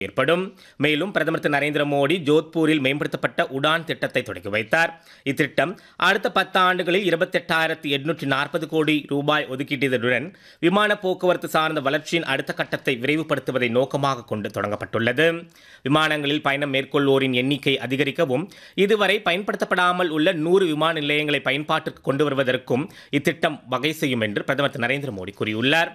ஏற்படும் மேலும் பிரதமர் திரு நரேந்திர மோடி ஜோத்பூரில் மேம்படுத்தப்பட்ட உடான் திட்டத்தை தொடங்கி வைத்தார் இத்திட்டம் அடுத்த பத்து ஆண்டுகளில் இருபத்தெட்டாயிரத்தி எட்நூற்றி நாற்பது கோடி ரூபாய் ஒதுக்கீட்டியதுடன் விமான போக்குவரத்து சார்ந்த வளர்ச்சியின் அடுத்த கட்டத்தை விரைவுபடுத்துவதை நோக்கமாக கொண்டு தொடங்கப்பட்டுள்ளது விமானங்களில் பயணம் மேற்கொள்வோரின் எண்ணிக்கை அதிகரிக்கவும் இதுவரை பயன்படுத்தப்படாமல் உள்ள நூறு விமான நிலையங்களை பயன்பாட்டிற்கு கொண்டு வருவதற்கும் இத்திட்டம் வகை செய்யும் என்று பிரதமர் திரு நரேந்திர மோடி கூறியுள்ளார்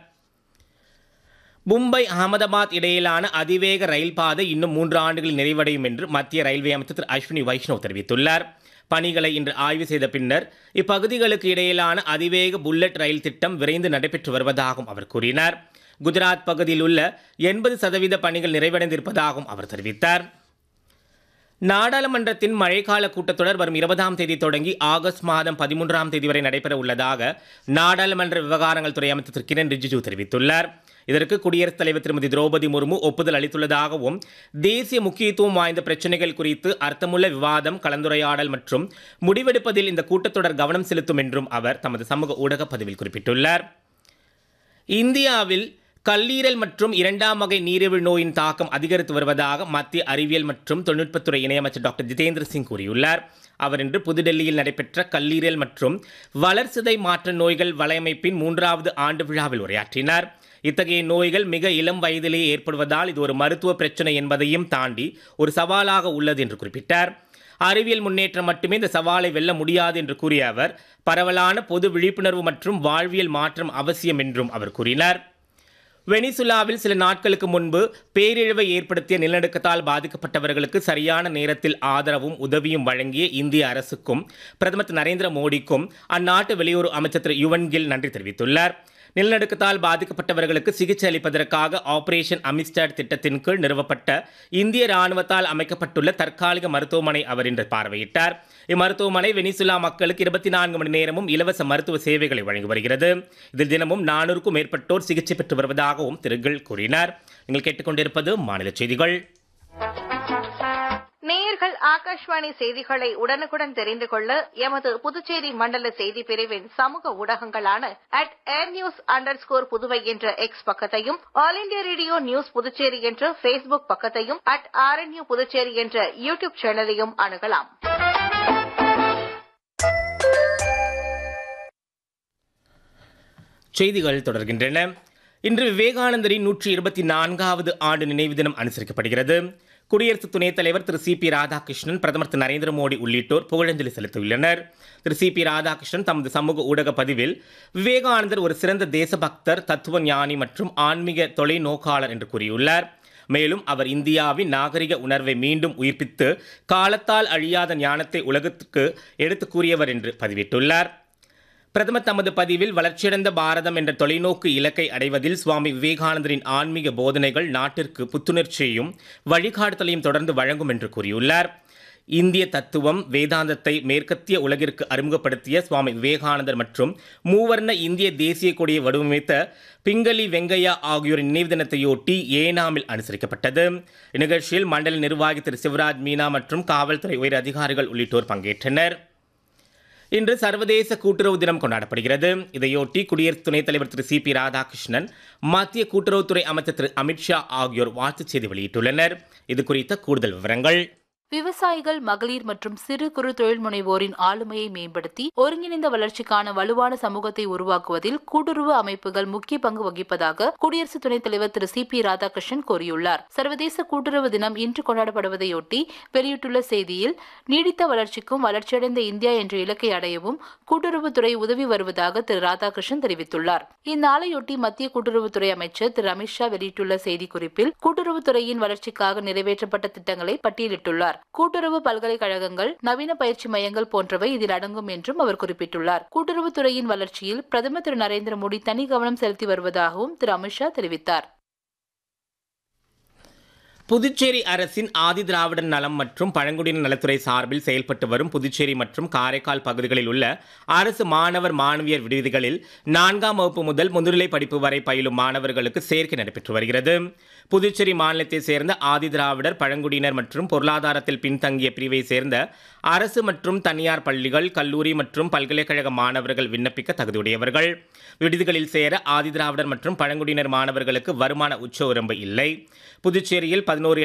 மும்பை அகமதாபாத் இடையிலான அதிவேக ரயில் பாதை இன்னும் மூன்று ஆண்டுகளில் நிறைவடையும் என்று மத்திய ரயில்வே அமைச்சர் திரு அஸ்வினி வைஷ்ணவ் தெரிவித்துள்ளார் பணிகளை இன்று ஆய்வு செய்த பின்னர் இப்பகுதிகளுக்கு இடையிலான அதிவேக புல்லட் ரயில் திட்டம் விரைந்து நடைபெற்று வருவதாகவும் அவர் கூறினார் குஜராத் பகுதியில் உள்ள எண்பது சதவீத பணிகள் நிறைவடைந்திருப்பதாகவும் அவர் தெரிவித்தார் நாடாளுமன்றத்தின் மழைக்கால கூட்டத்தொடர் வரும் இருபதாம் தேதி தொடங்கி ஆகஸ்ட் மாதம் பதிமூன்றாம் தேதி வரை நடைபெற உள்ளதாக நாடாளுமன்ற விவகாரங்கள் துறை அமைச்சர் திரு கிரண் ரிஜிஜு தெரிவித்துள்ளார் இதற்கு குடியரசுத் தலைவர் திருமதி திரௌபதி முர்மு ஒப்புதல் அளித்துள்ளதாகவும் தேசிய முக்கியத்துவம் வாய்ந்த பிரச்சினைகள் குறித்து அர்த்தமுள்ள விவாதம் கலந்துரையாடல் மற்றும் முடிவெடுப்பதில் இந்த கூட்டத்தொடர் கவனம் செலுத்தும் என்றும் அவர் தமது சமூக ஊடக பதிவில் குறிப்பிட்டுள்ளார் இந்தியாவில் கல்லீரல் மற்றும் இரண்டாம் வகை நீரிழிவு நோயின் தாக்கம் அதிகரித்து வருவதாக மத்திய அறிவியல் மற்றும் தொழில்நுட்பத்துறை இணையமைச்சர் டாக்டர் ஜிதேந்திர சிங் கூறியுள்ளார் அவர் இன்று புதுடெல்லியில் நடைபெற்ற கல்லீரல் மற்றும் வளர்சிதை மாற்ற நோய்கள் வலையமைப்பின் மூன்றாவது ஆண்டு விழாவில் உரையாற்றினார் இத்தகைய நோய்கள் மிக இளம் வயதிலேயே ஏற்படுவதால் இது ஒரு மருத்துவ பிரச்சனை என்பதையும் தாண்டி ஒரு சவாலாக உள்ளது என்று குறிப்பிட்டார் அறிவியல் முன்னேற்றம் மட்டுமே இந்த சவாலை வெல்ல முடியாது என்று கூறிய அவர் பரவலான பொது விழிப்புணர்வு மற்றும் வாழ்வியல் மாற்றம் அவசியம் என்றும் அவர் கூறினார் வெனிசுலாவில் சில நாட்களுக்கு முன்பு பேரிழவை ஏற்படுத்திய நிலநடுக்கத்தால் பாதிக்கப்பட்டவர்களுக்கு சரியான நேரத்தில் ஆதரவும் உதவியும் வழங்கிய இந்திய அரசுக்கும் பிரதமர் திரு நரேந்திர மோடிக்கும் அந்நாட்டு வெளியுறவு அமைச்சர் திரு யுவன் கில் நன்றி தெரிவித்துள்ளார் நிலநடுக்கத்தால் பாதிக்கப்பட்டவர்களுக்கு சிகிச்சை அளிப்பதற்காக ஆபரேஷன் அமிஸ்டாட் திட்டத்தின் கீழ் நிறுவப்பட்ட இந்திய ராணுவத்தால் அமைக்கப்பட்டுள்ள தற்காலிக மருத்துவமனை அவர் இன்று பார்வையிட்டார் இம்மருத்துவமனை வெனிசுலா மக்களுக்கு இருபத்தி நான்கு மணி நேரமும் இலவச மருத்துவ சேவைகளை வழங்கி வருகிறது இதில் தினமும் நானூறுக்கும் மேற்பட்டோர் சிகிச்சை பெற்று வருவதாகவும் திரு கில் கூறினார் நீங்கள் கேட்டுக்கொண்டிருப்பது மாநில செய்திகள் நேயர்கள் ஆகாஷ்வாணி செய்திகளை உடனுக்குடன் தெரிந்து கொள்ள எமது புதுச்சேரி மண்டல செய்தி பிரிவின் சமூக ஊடகங்களான at air news underscore Puduvai என்ற எக்ஸ் பக்கத்தையும் all India radio news Puducherry என்ற ஃபேஸ்புக் பக்கத்தையும் அட் ஆர்என்யூ புதுச்சேரி என்ற யூடியூப் சேனலையும் அணுகலாம் செய்திகள் தொடர்கின்றன இன்று விவேகானந்தரின் நூற்றி இருபத்தி நான்காவது ஆண்டு நினைவு தினம் அனுசரிக்கப்படுகிறது குடியரசு துணைத் தலைவர் திரு சி பி ராதாகிருஷ்ணன் பிரதமர் திரு நரேந்திர மோடி உள்ளிட்டோர் புகழஞ்சலி செலுத்தியுள்ளனர் திரு சி பி ராதாகிருஷ்ணன் தமது சமூக ஊடக பதிவில் விவேகானந்தர் ஒரு சிறந்த தேசபக்தர் தத்துவ ஞானி மற்றும் ஆன்மீக தொலைநோக்காளர் என்று கூறியுள்ளார் மேலும் அவர் இந்தியாவின் நாகரிக உணர்வை மீண்டும் உயிர்ப்பித்து காலத்தால் அழியாத ஞானத்தை உலகத்துக்கு எடுத்துக் கூறியவர் என்று பதிவிட்டுள்ளார் பிரதமர் தமது பதிவில் வளர்ச்சியடைந்த பாரதம் என்ற தொலைநோக்கு இலக்கை அடைவதில் சுவாமி விவேகானந்தரின் ஆன்மீக போதனைகள் நாட்டிற்கு புத்துணர்ச்சியையும் வழிகாட்டுதலையும் தொடர்ந்து வழங்கும் என்று கூறியுள்ளார் இந்திய தத்துவம் வேதாந்தத்தை மேற்கத்திய உலகிற்கு அறிமுகப்படுத்திய சுவாமி விவேகானந்தர் மற்றும் மூவர்ண இந்திய தேசிய கொடியை வடிவமைத்த பிங்களி வெங்கையா ஆகியோரின் நினைவு தினத்தையொட்டி ஏனாமில் அனுசரிக்கப்பட்டது இந்நிகழ்ச்சியில் மண்டல நிர்வாகி திரு சிவராஜ் மீனா மற்றும் காவல்துறை உயர் அதிகாரிகள் உள்ளிட்டோர் பங்கேற்றனர் இன்று சர்வதேச கூட்டுறவு தினம் கொண்டாடப்படுகிறது இதையொட்டி குடியரசு துணைத் தலைவர் திரு சி பி ராதாகிருஷ்ணன் மத்திய கூட்டுறவுத்துறை அமைச்சர் திரு அமித்ஷா ஆகியோர் வாழ்த்துச் செய்தி வெளியிட்டுள்ளனர் இது குறித்த கூடுதல் விவரங்கள் விவசாயிகள் மகளிர் மற்றும் சிறு குறு தொழில் முனைவோரின் ஆளுமையை மேம்படுத்தி ஒருங்கிணைந்த வளர்ச்சிக்கான வலுவான சமூகத்தை உருவாக்குவதில் கூட்டுறவு அமைப்புகள் முக்கிய பங்கு வகிப்பதாக குடியரசு துணைத் தலைவர் திரு சி பி ராதாகிருஷ்ணன் கூறியுள்ளார் சர்வதேச கூட்டுறவு தினம் இன்று கொண்டாடப்படுவதையொட்டி வெளியிட்டுள்ள செய்தியில் நீடித்த வளர்ச்சிக்கும் வளர்ச்சியடைந்த இந்தியா என்ற இலக்கை அடையவும் கூட்டுறவுத்துறை உதவி வருவதாக திரு ராதாகிருஷ்ணன் தெரிவித்துள்ளார் இந்நாளையொட்டி மத்திய கூட்டுறவுத்துறை அமைச்சர் திரு அமித்ஷா வெளியிட்டுள்ள செய்திக்குறிப்பில் கூட்டுறவுத்துறையின் வளர்ச்சிக்காக நிறைவேற்றப்பட்ட திட்டங்களை பட்டியலிட்டுள்ளார் கூட்டுறவு பல்கலைக்கழகங்கள் நவீன பயிற்சி மையங்கள் போன்றவை இதில் அடங்கும் என்றும் அவர் குறிப்பிட்டுள்ளார் கூட்டுறவுத்துறையின் வளர்ச்சியில் பிரதமர் திரு நரேந்திர மோடி தனி கவனம் செலுத்தி வருவதாகவும் திரு அமித்ஷா தெரிவித்தார் புதுச்சேரி அரசின் ஆதி திராவிடர் நலம் மற்றும் பழங்குடியினர் நலத்துறை சார்பில் செயல்பட்டு வரும் புதுச்சேரி மற்றும் காரைக்கால் பகுதிகளில் உள்ள அரசு மாணவர் மாணவியர் விடுதிகளில் நான்காம் வகுப்பு முதல் முதுநிலை படிப்பு வரை பயிலும் மாணவர்களுக்கு சேர்க்கை நடைபெற்று வருகிறது புதுச்சேரி மாநிலத்தை சேர்ந்த ஆதி திராவிடர் பழங்குடியினர் மற்றும் பொருளாதாரத்தில் பின்தங்கிய பிரிவை சேர்ந்த அரசு மற்றும் தனியார் பள்ளிகள் கல்லூரி மற்றும் பல்கலைக்கழக மாணவர்கள் விண்ணப்பிக்க தகுதியுடையவர்கள் விடுதிகளில் சேர ஆதி திராவிடர் மற்றும் பழங்குடியினர் மாணவர்களுக்கு வருமான உச்ச வரம்பு இல்லை புதுச்சேரியில் பதினோரு